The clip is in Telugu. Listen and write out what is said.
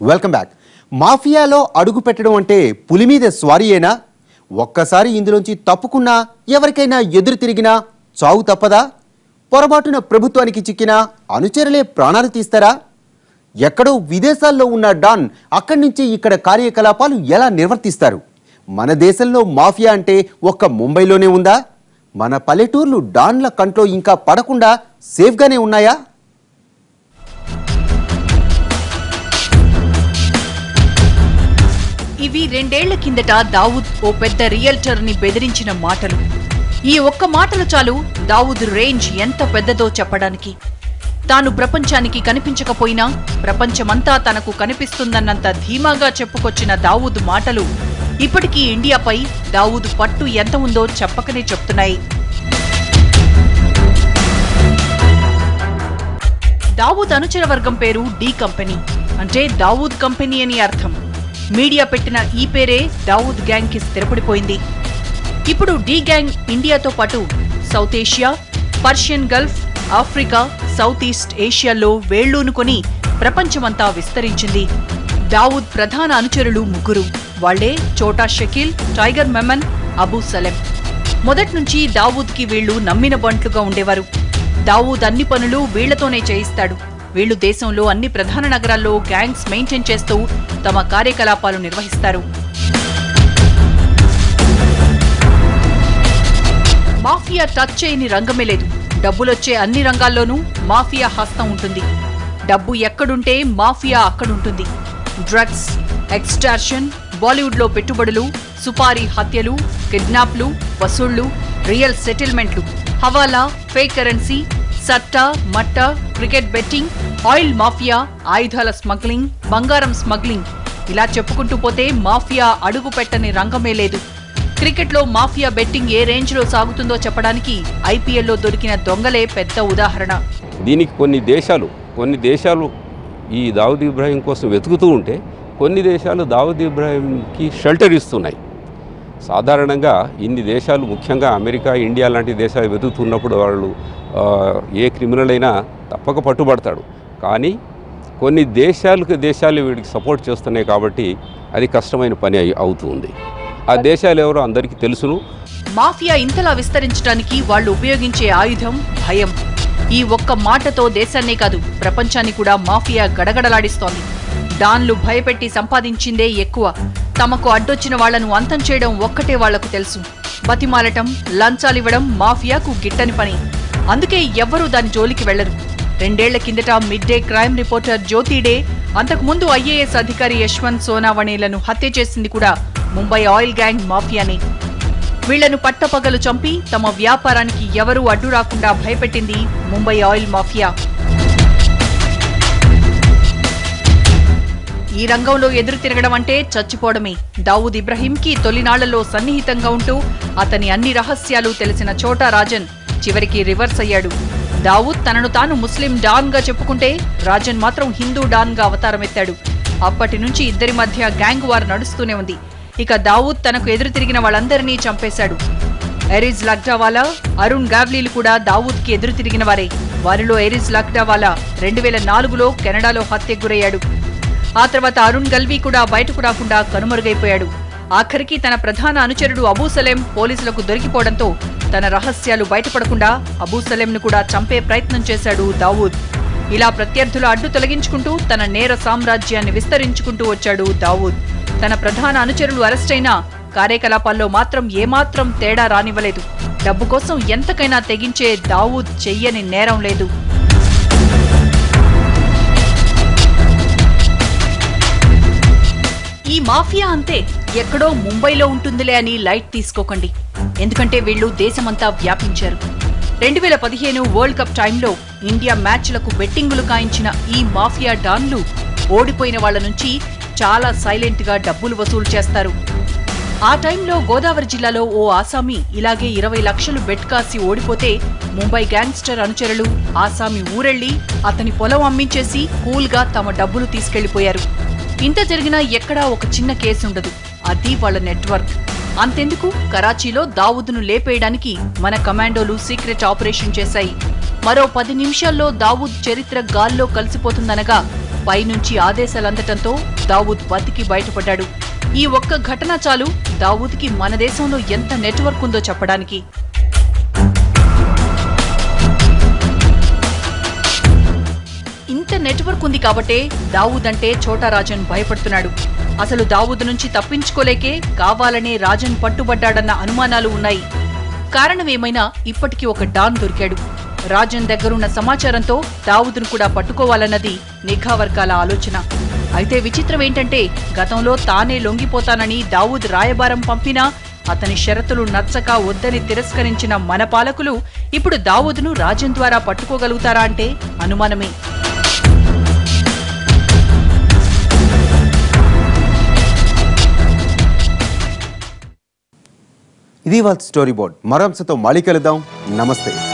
వెల్కమ్ బ్యాక్ మాఫియాలో అడుగు పెట్టడం అంటే పులి మీద స్వారీయేనా ఒక్కసారి ఇందులోంచి తప్పుకున్నా ఎవరికైనా ఎదురు తిరిగినా చావు తప్పదా పొరపాటున ప్రభుత్వానికి చిక్కినా అనుచరులే ప్రాణాలు తీస్తారా ఎక్కడో విదేశాల్లో ఉన్న డాన్ అక్కడి నుంచి ఇక్కడ కార్యకలాపాలు ఎలా నిర్వర్తిస్తారు మన దేశంలో మాఫియా అంటే ఒక్క ముంబైలోనే ఉందా మన పల్లెటూర్లు డాన్ల కంట్లో ఇంకా పడకుండా సేఫ్గానే ఉన్నాయా ఇవి రెండేళ్ల కిందట దావూద్ ఓ పెద్ద రియల్టర్ ని బెదిరించిన మాటలు ఈ ఒక్క మాటలు చాలు దావూద్ రేంజ్ ఎంత పెద్దదో చెప్పడానికి తాను ప్రపంచానికి కనిపించకపోయినా ప్రపంచమంతా తనకు కనిపిస్తుందన్నంత ధీమాగా చెప్పుకొచ్చిన దావూద్ మాటలు ఇప్పటికీ ఇండియాపై దావూద్ పట్టు ఎంత ఉందో చెప్పకనే చెప్తున్నాయి దావూద్ అనుచర వర్గం పేరు డి కంపెనీ అంటే దావూద్ కంపెనీ అని అర్థం మీడియా పెట్టిన ఈ పేరే దావూద్ గ్యాంగ్ కి స్థిరపడిపోయింది ఇప్పుడు డి గ్యాంగ్ ఇండియాతో పాటు south Asia Persian Gulf Africa south east ఏషియాలో వేళ్లూనుకొని ప్రపంచమంతా విస్తరించింది దావూద్ ప్రధాన అనుచరులు ముగ్గురు వాళ్లే చోటా షకీల్ టైగర్ మెమన్ అబూ సలెం మొదట్నుంచి దావూద్కి వీళ్లు నమ్మిన బంట్లుగా ఉండేవారు దావూద్ అన్ని పనులు వీళ్లతోనే చేయిస్తాడు వీళ్లు దేశంలో అన్ని ప్రధాన నగరాల్లో గ్యాంగ్స్ మెయింటైన్ చేస్తూ తమ కార్యకలాపాలు నిర్వహిస్తారు మాఫియా టచ్ చేయని రంగమే లేదు డబ్బులొచ్చే అన్ని రంగాల్లోనూ మాఫియా హస్తం ఉంటుంది డబ్బు ఎక్కడుంటే మాఫియా అక్కడుంటుంది డ్రగ్స్ ఎక్స్టార్షన్ బాలీవుడ్లో పెట్టుబడులు సుపారీ హత్యలు కిడ్నాప్లు వసూళ్లు రియల్ సెటిల్మెంట్లు హవాలా ఫేక్ కరెన్సీ సట్టా మట్టా క్రికెట్ బెట్టింగ్ ఆయిల్ మాఫియా ఆయుధాల స్మగ్లింగ్ బంగారం స్మగ్లింగ్ ఇలా చెప్పుకుంటూ పోతే మాఫియా అడుగు పెట్టని రంగమే లేదు క్రికెట్లో మాఫియా బెట్టింగ్ ఏ రేంజ్లో సాగుతుందో చెప్పడానికి ఐపీఎల్లో దొరికిన దొంగలే పెద్ద ఉదాహరణ దీనికి కొన్ని దేశాలు కొన్ని దేశాలు ఈ దావుద్ ఇబ్రాహీం కోసం వెతుకుతూ ఉంటే కొన్ని దేశాలు దావుద్ ఇబ్రాహీంకి షెల్టర్ ఇస్తున్నాయి సాధారణంగా ఇన్ని దేశాలు ముఖ్యంగా అమెరికా ఇండియా లాంటి దేశాలు వెతుకుతున్నప్పుడు వాళ్ళు ఆ, ఏ క్రిమినల్ అయినా తప్పక పట్టుబడతాడు కానీ కొన్ని దేశాలకు దేశాలు వీడికి సపోర్ట్ చేస్తున్నాయి కాబట్టి అది కష్టమైన పని అయి- అవుతుంది ఆ దేశాలు ఎవరో అందరికీ తెలుసును మాఫియా ఇంతలా విస్తరించడానికి వాళ్ళు ఉపయోగించే ఆయుధం భయం ఈ ఒక్క మాటతో దేశాన్నే కాదు ప్రపంచాన్ని కూడా మాఫియా గడగడలాడిస్తోంది డాన్లు భయపెట్టి సంపాదించిందే ఎక్కువ తమకు అడ్డొచ్చిన వాళ్లను అంతం చేయడం ఒక్కటే వాళ్లకు తెలుసు బతిమాలటం లంచాలివ్వడం మాఫియాకు గిట్టని పని అందుకే ఎవ్వరూ దాని జోలికి వెళ్లరు రెండేళ్ల కిందట mid day crime reporter Jyoti Dey అంతకుముందు ఐఏఎస్ అధికారి యశ్వంత్ సోనావణేలను హత్య చేసింది కూడా ముంబై ఆయిల్ గ్యాంగ్ మాఫియానే వీళ్లను పట్టపగలు చంపి తమ వ్యాపారానికి ఎవరూ అడ్డు రాకుండా భయపెట్టింది ముంబై ఆయిల్ మాఫియా ఈ రంగంలో ఎదురు తిరగడం అంటే చచ్చిపోవడమే దావూద్ ఇబ్రహీంకి తొలినాళ్లలో సన్నిహితంగా ఉంటూ అతని అన్ని రహస్యాలు తెలిసిన చోటా రాజన్ చివరికి రివర్స్ అయ్యాడు దావూద్ తనను తాను ముస్లిం డాన్ గా చెప్పుకుంటే రాజన్ మాత్రం హిందూ డాన్ గా అవతారమెత్తాడు అప్పటి నుంచి ఇద్దరి మధ్య గ్యాంగ్ వార్ నడుస్తూనే ఉంది ఇక దావూద్ తనకు ఎదురు తిరిగిన వాళ్ళందరినీ చంపేశాడు ఎరిజ్ లగ్డావాలా అరుణ్ గావ్లీలు కూడా దావూద్ కి ఎదురు తిరిగిన వారే వారిలో ఎరిజ్ లగ్డావాలా రెండు వేల నాలుగులో కెనడాలో హత్యకు గురయ్యాడు ఆ తర్వాత అరుణ్ గల్వీ కూడా బయటకు రాకుండా కనుమరుగైపోయాడు ఆఖరికి తన ప్రధాన అనుచరుడు అబూ సలేం పోలీసులకు దొరికిపోవడంతో తన రహస్యాలు బయటపడకుండా అబూ సలేంను కూడా చంపే ప్రయత్నం చేశాడు దావూద్ ఇలా ప్రత్యర్థుల అడ్డు తొలగించుకుంటూ తన నేర సామ్రాజ్యాన్ని విస్తరించుకుంటూ వచ్చాడు దావూద్ తన ప్రధాన అనుచరులు అరెస్టైనా కార్యకలాపాల్లో మాత్రం ఏమాత్రం తేడా రానివ్వలేదు డబ్బు కోసం ఎంతకైనా తెగించే దావూద్ చెయ్యని నేరం లేదు ఈ మాఫియా అంతే ఎక్కడో ముంబైలో ఉంటుందిలే అని లైట్ తీసుకోకండి ఎందుకంటే వీళ్ళు దేశమంతా వ్యాపించారు రెండు వేల పదిహేను వరల్డ్ కప్ టైంలో ఇండియా మ్యాచ్లకు బెట్టింగులు కాయించిన ఈ మాఫియా డాన్లు ఓడిపోయిన వాళ్ళ నుంచి చాలా సైలెంట్ గా డబ్బులు వసూలు చేస్తారు ఆ టైంలో గోదావరి జిల్లాలో ఓ ఆసామి ఇలాగే ఇరవై లక్షలు బెట్ కాసి ఓడిపోతే ముంబై గ్యాంగ్స్టర్ అనుచరులు ఆసామి ఊరెళ్లి అతని పొలం అమ్మించేసి కూల్గా తమ డబ్బులు తీసుకెళ్లిపోయారు ఇంత జరిగినా ఎక్కడా ఒక చిన్న కేసు ఉండదు అది వాళ్ళ నెట్వర్క్ అంతెందుకు కరాచీలో దావూద్ను లేపేయడానికి మన కమాండోలు సీక్రెట్ ఆపరేషన్ చేశాయి మరో పది నిమిషాల్లో దావూద్ చరిత్ర గాల్లో కలిసిపోతుందనగా పైనుంచి ఆదేశాలందటంతో దావూద్ బతికి బయటపడ్డాడు ఈ ఒక్క ఘటన చాలు దావూద్కి మన దేశంలో ఎంత నెట్వర్క్ ఉందో చెప్పడానికి ఇంత నెట్వర్క్ ఉంది కాబట్టే దావూద్ అంటే చోటా రాజన్ భయపడుతున్నాడు అసలు దావూద్ నుంచి తప్పించుకోలేకే కావాలనే రాజన్ పట్టుబడ్డాడన్న అనుమానాలు ఉన్నాయి కారణమేమైనా ఇప్పటికీ ఒక డాన్ దొరికాడు రాజన్ దగ్గరున్న సమాచారంతో దావూద్ను కూడా పట్టుకోవాలన్నది నిఘా వర్గాల ఆలోచన అయితే విచిత్రం ఏంటంటే గతంలో తానే లొంగిపోతానని దావూద్ రాయబారం పంపినా అతని షరతులు నచ్చక వద్దని తిరస్కరించిన మన పాలకులు ఇప్పుడు దావూద్ను రాజన్ ద్వారా పట్టుకోగలుగుతారా అంటే అనుమానమే ఇది వాళ్ళ స్టోరీ బోర్డ్ మరో అంశంతో మళ్ళీ కలుద్దాం నమస్తే